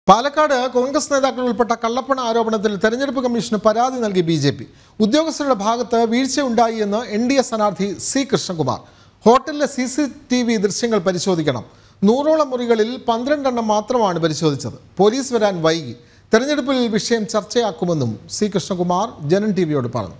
പാലക്കാട് കോൺഗ്രസ് നേതാക്കൾ ഉൾപ്പെട്ട കള്ളപ്പണ ആരോപണത്തിൽ തെരഞ്ഞെടുപ്പ് കമ്മീഷന് പരാതി നൽകി ബി ജെ പി ഉദ്യോഗസ്ഥരുടെ ഭാഗത്ത് വീഴ്ചയുണ്ടായി എന്ന് എൻ ഡി എ സ്ഥാനാർത്ഥി സി കൃഷ്ണകുമാർ ഹോട്ടലിലെ സി സി ടി വി ദൃശ്യങ്ങൾ പരിശോധിക്കണം നൂറോളം മുറികളിൽ പന്ത്രണ്ടെണ്ണം മാത്രമാണ് പരിശോധിച്ചത് പോലീസ് വരാൻ വൈകി തെരഞ്ഞെടുപ്പിൽ വിഷയം ചർച്ചയാക്കുമെന്നും സി കൃഷ്ണകുമാർ ജനൻ ടി വിയോട് പറഞ്ഞു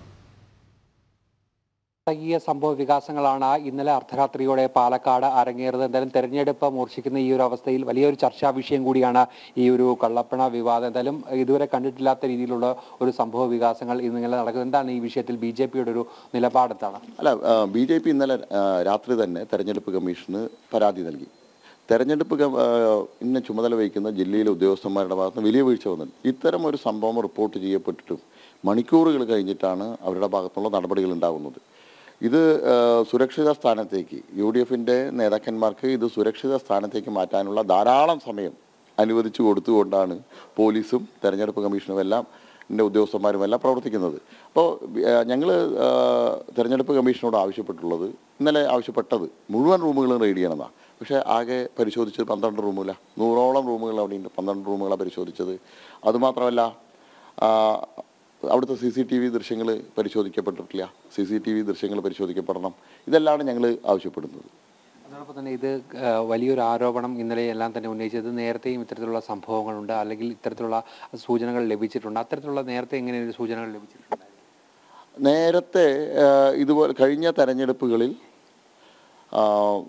നാടകീയ സംഭവ വികാസങ്ങളാണ് ഇന്നലെ അർദ്ധരാത്രിയോടെ പാലക്കാട് അരങ്ങേറുന്നത് എന്തായാലും തെരഞ്ഞെടുപ്പ് മൂർച്ഛിക്കുന്ന ഈ ഒരു അവസ്ഥയിൽ വലിയൊരു ചർച്ചാ വിഷയം കൂടിയാണ് ഈ ഒരു കള്ളപ്പണ വിവാദം എന്തായാലും ഇതുവരെ കണ്ടിട്ടില്ലാത്ത രീതിയിലുള്ള ഒരു സംഭവ വികാസങ്ങൾ ഇന്നലെ നടക്കുന്നത് എന്താണ് ഈ വിഷയത്തിൽ ബി ജെ പിയുടെ ഒരു നിലപാട് എന്താണ് അല്ല ബി ജെ പി ഇന്നലെ ആ, രാത്രി തന്നെ തെരഞ്ഞെടുപ്പ് കമ്മീഷന് പരാതി നൽകി തെരഞ്ഞെടുപ്പ് ക- ആ, ഇന്ന് ചുമതല വഹിക്കുന്ന ജില്ലയിലെ ഉദ്യോഗസ്ഥന്മാരുടെ ഭാഗത്ത് നിന്ന് വലിയ വീഴ്ച വന്നു ഇത്തരം ഒരു സംഭവം റിപ്പോർട്ട് ചെയ്യപ്പെട്ടിട്ടും മണിക്കൂറുകൾ കഴിഞ്ഞിട്ടാണ് അവരുടെ ഭാഗത്തുള്ള നടപടികൾ ഉണ്ടാകുന്നത് ഇത് ആ, സുരക്ഷിത സ്ഥാനത്തേക്ക് യു ഡി എഫിൻ്റെ നേതാക്കന്മാർക്ക് ഇത് സുരക്ഷിത സ്ഥാനത്തേക്ക് മാറ്റാനുള്ള ധാരാളം സമയം അനുവദിച്ചു കൊടുത്തുകൊണ്ടാണ് പോലീസും തെരഞ്ഞെടുപ്പ് കമ്മീഷനും എല്ലാം ൻ്റെ ഉദ്യോഗസ്ഥന്മാരും എല്ലാം പ്രവർത്തിക്കുന്നത് അപ്പോൾ ഞങ്ങൾ തെരഞ്ഞെടുപ്പ് കമ്മീഷനോട് ആവശ്യപ്പെട്ടുള്ളത് ഇന്നലെ ആവശ്യപ്പെട്ടത് മുഴുവൻ റൂമുകളും റെയ്ഡ് ചെയ്യണമെന്നാണ് പക്ഷേ ആകെ പരിശോധിച്ചത് പന്ത്രണ്ട് റൂമില്ല നൂറോളം റൂമുകൾ അവിടെയുണ്ട് പന്ത്രണ്ട് റൂമുകളാണ് പരിശോധിച്ചത് അതുമാത്രമല്ല ആ, അവിടുത്തെ സി സി ടി വി ദൃശ്യങ്ങൾ പരിശോധിക്കപ്പെട്ടിട്ടില്ല സി സി ടി വി ദൃശ്യങ്ങൾ പരിശോധിക്കപ്പെടണം ഇതെല്ലാം ഞങ്ങൾ ആവശ്യപ്പെടുന്നത് അതോടൊപ്പം തന്നെ ഇത് ആ, വലിയൊരു ആരോപണം ഇന്നലെ എല്ലാം തന്നെ ഉന്നയിച്ചത് നേരത്തെയും ഇത്തരത്തിലുള്ള സംഭവങ്ങളുണ്ട് അല്ലെങ്കിൽ ഇത്തരത്തിലുള്ള സൂചനകൾ ലഭിച്ചിട്ടുണ്ട് അത്തരത്തിലുള്ള നേരത്തെ എങ്ങനെ ഒരു സൂചനകൾ ലഭിച്ചിട്ടുണ്ട് നേരത്തെ ആ, ഇതുപോലെ കഴിഞ്ഞ തെരഞ്ഞെടുപ്പുകളിൽ ആ,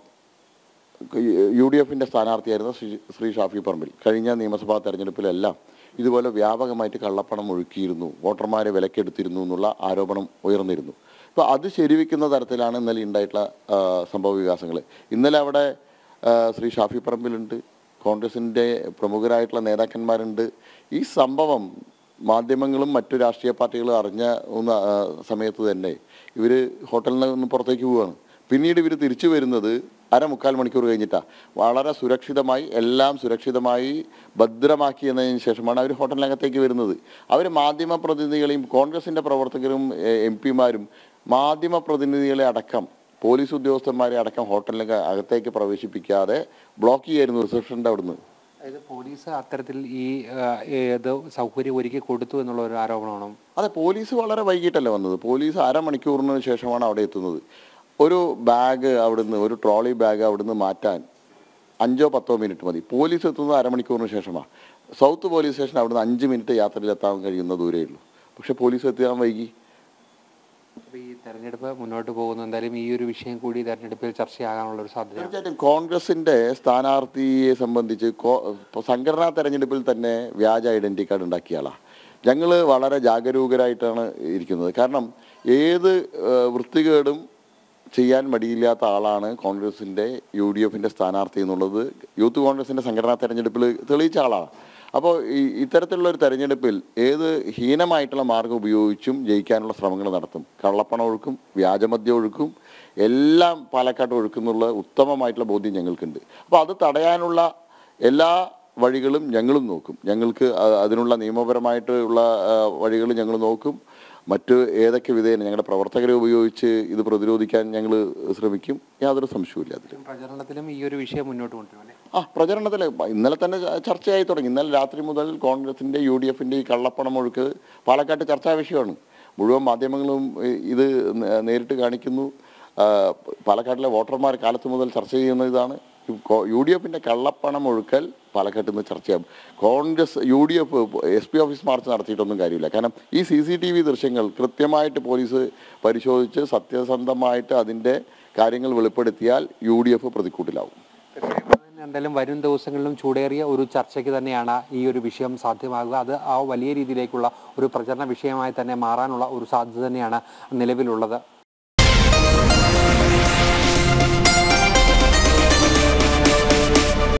യു ഡി എഫിൻ്റെ സ്ഥാനാർത്ഥിയായിരുന്ന ശ്രീ ശ്രീ ഷാഫി പറമ്പിൽ കഴിഞ്ഞ നിയമസഭാ തെരഞ്ഞെടുപ്പിലെല്ലാം ഇതുപോലെ വ്യാപകമായിട്ട് കള്ളപ്പണം ഒഴുക്കിയിരുന്നു വോട്ടർമാരെ വിലക്കെടുത്തിരുന്നു എന്നുള്ള ആരോപണം ഉയർന്നിരുന്നു അപ്പോൾ അത് ശരിവെക്കുന്ന തരത്തിലാണ് ഇന്നലെ ഉണ്ടായിട്ടുള്ള ആ, സംഭവ വികാസങ്ങൾ ഇന്നലെ അവിടെ ആ, ശ്രീ ഷാഫി പറമ്പിലുണ്ട് കോൺഗ്രസിൻ്റെ പ്രമുഖരായിട്ടുള്ള നേതാക്കന്മാരുണ്ട് ഈ സംഭവം മാധ്യമങ്ങളും മറ്റു രാഷ്ട്രീയ പാർട്ടികളും അറിഞ്ഞ ഒന്ന് ആ, സമയത്ത് തന്നെ ഇവർ ഹോട്ടലിൽ നിന്ന് പുറത്തേക്ക് പോവുകയാണ് പിന്നീട് ഇവർ തിരിച്ചു വരുന്നത് അര മുക്കാൽ മണിക്കൂർ കഴിഞ്ഞിട്ടാണ് വളരെ സുരക്ഷിതമായി എല്ലാം സുരക്ഷിതമായി ഭദ്രമാക്കി എന്നതിന് ശേഷമാണ് അവർ ഹോട്ടലിനകത്തേക്ക് വരുന്നത് അവർ മാധ്യമ പ്രതിനിധികളെയും കോൺഗ്രസിൻ്റെ പ്രവർത്തകരും എം പിമാരും മാധ്യമ പ്രതിനിധികളെ അടക്കം പോലീസ് ഉദ്യോഗസ്ഥന്മാരെ അടക്കം ഹോട്ടലിന് അകത്തേക്ക് പ്രവേശിപ്പിക്കാതെ ബ്ലോക്ക് ചെയ്യായിരുന്നു റിസപ്ഷൻ്റെ അവിടുന്ന് അതായത് പോലീസ് അത്തരത്തിൽ ഈ ആ, ഏത് സൗകര്യം ഒരുക്കി കൊടുത്തു എന്നുള്ള ഒരു ആരോപണമാണോ അതെ പോലീസ് വളരെ വൈകിട്ടല്ലേ വന്നത് പോലീസ് അരമണിക്കൂറിന് ശേഷമാണ് അവിടെ എത്തുന്നത് ഒരു ബാഗ് അവിടുന്ന് ഒരു ട്രോളി ബാഗ് അവിടുന്ന് മാറ്റാൻ അഞ്ചോ പത്തോ മിനിറ്റ് മതി പോലീസ് എത്തുന്നത് അരമണിക്കൂറിന് ശേഷമാണ് സൗത്ത് പോലീസ് സ്റ്റേഷൻ അവിടുന്ന് അഞ്ച് മിനിറ്റ് യാത്രയിൽ എത്താൻ കഴിയുന്ന ദൂരേ ഉള്ളൂ പക്ഷെ പോലീസ് എത്താൻ വൈകി അപ്പോൾ ഈ തെരഞ്ഞെടുപ്പ് മുന്നോട്ട് പോകുന്നു എന്തായാലും ഈ ഒരു വിഷയം കൂടി തെരഞ്ഞെടുപ്പിൽ ചർച്ചയാകാനുള്ള ഒരു സാധ്യത തീർച്ചയായിട്ടും കോൺഗ്രസിന്റെ സ്ഥാനാർത്ഥിയെ സംബന്ധിച്ച് കോ- ഇപ്പൊ സംഘടനാ തെരഞ്ഞെടുപ്പിൽ തന്നെ വ്യാജ ഐഡന്റി കാർഡ് ഉണ്ടാക്കിയ ആളാണ് ഞങ്ങൾ വളരെ ജാഗരൂകരായിട്ടാണ് ഇരിക്കുന്നത് കാരണം ഏത് ഏഹ്, വൃത്തികേടും ചെയ്യാൻ മടിയില്ലാത്ത ആളാണ് കോൺഗ്രസിന്റെ യു ഡി എഫിന്റെ സ്ഥാനാർത്ഥി എന്നുള്ളത് യൂത്ത് കോൺഗ്രസിന്റെ സംഘടനാ തെരഞ്ഞെടുപ്പിൽ തെളിയിച്ച ആളാണ് അപ്പോൾ ഈ ഇത്തരത്തിലുള്ള ഒരു തെരഞ്ഞെടുപ്പിൽ ഏത് ഹീനമായിട്ടുള്ള മാർഗം ഉപയോഗിച്ചും ജയിക്കാനുള്ള ശ്രമങ്ങൾ നടത്തും കള്ളപ്പണം ഒഴുക്കും വ്യാജമദ്യം ഒഴുക്കും എല്ലാം പാലക്കാട്ട് ഒഴുക്കുന്നുള്ള ഉത്തമമായിട്ടുള്ള ബോധ്യം ഞങ്ങൾക്കുണ്ട് അപ്പോൾ അത് തടയാനുള്ള എല്ലാ വഴികളും ഞങ്ങളും നോക്കും ഞങ്ങൾക്ക് അ- അതിനുള്ള നിയമപരമായിട്ടുള്ള വഴികൾ ഞങ്ങൾ നോക്കും മറ്റ് ഏതൊക്കെ വിധേന ഞങ്ങളുടെ പ്രവർത്തകരെ ഉപയോഗിച്ച് ഇത് പ്രതിരോധിക്കാൻ ഞങ്ങൾ ശ്രമിക്കും യാതൊരു സംശയവുമില്ല അതിൽ പ്രചരണത്തിലും ഈ ഒരു വിഷയം മുന്നോട്ട് കൊണ്ടുവരും അല്ലേ ആ പ്രചരണത്തിൽ ഇന്നലെ തന്നെ ച- ചർച്ചയായി തുടങ്ങി ഇന്നലെ രാത്രി മുതൽ കോൺഗ്രസിന്റെ യു ഡി എഫിന്റെ ഈ കള്ളപ്പണം ഒഴുക്ക് പാലക്കാട്ട് ചർച്ചാ വിഷയമാണ് മുഴുവൻ മാധ്യമങ്ങളും ഇ- ഇത് നേ- നേരിട്ട് കാണിക്കുന്നു ആ, പാലക്കാട്ടിലെ വോട്ടർമാർ കാലത്ത് മുതൽ ചർച്ച ചെയ്യുന്ന ഇതാണ് യു ഡി എഫിന്റെ കള്ളപ്പണം ഒഴുക്കൽ പാലക്കാട്ട് നിന്ന് ചർച്ചയാകും Congress U D F S P office march നടത്തിയിട്ടൊന്നും കാര്യമില്ല കാരണം ഈ സി സി ടി വി ദൃശ്യങ്ങൾ കൃത്യമായിട്ട് പോലീസ് പരിശോധിച്ച് സത്യസന്ധമായിട്ട് അതിൻ്റെ കാര്യങ്ങൾ വെളിപ്പെടുത്തിയാൽ യു ഡി എഫ് പ്രതിക്കൂട്ടിലാവും തീർച്ചയായും എന്തായാലും വരും ദിവസങ്ങളിലും ചൂടേറിയ ഒരു ചർച്ചയ്ക്ക് തന്നെയാണ് ഈ ഒരു വിഷയം സാധ്യമാകുക അത് ആ വലിയ രീതിയിലേക്കുള്ള ഒരു പ്രചരണ വിഷയമായി തന്നെ മാറാനുള്ള ഒരു സാധ്യത തന്നെയാണ് നിലവിലുള്ളത്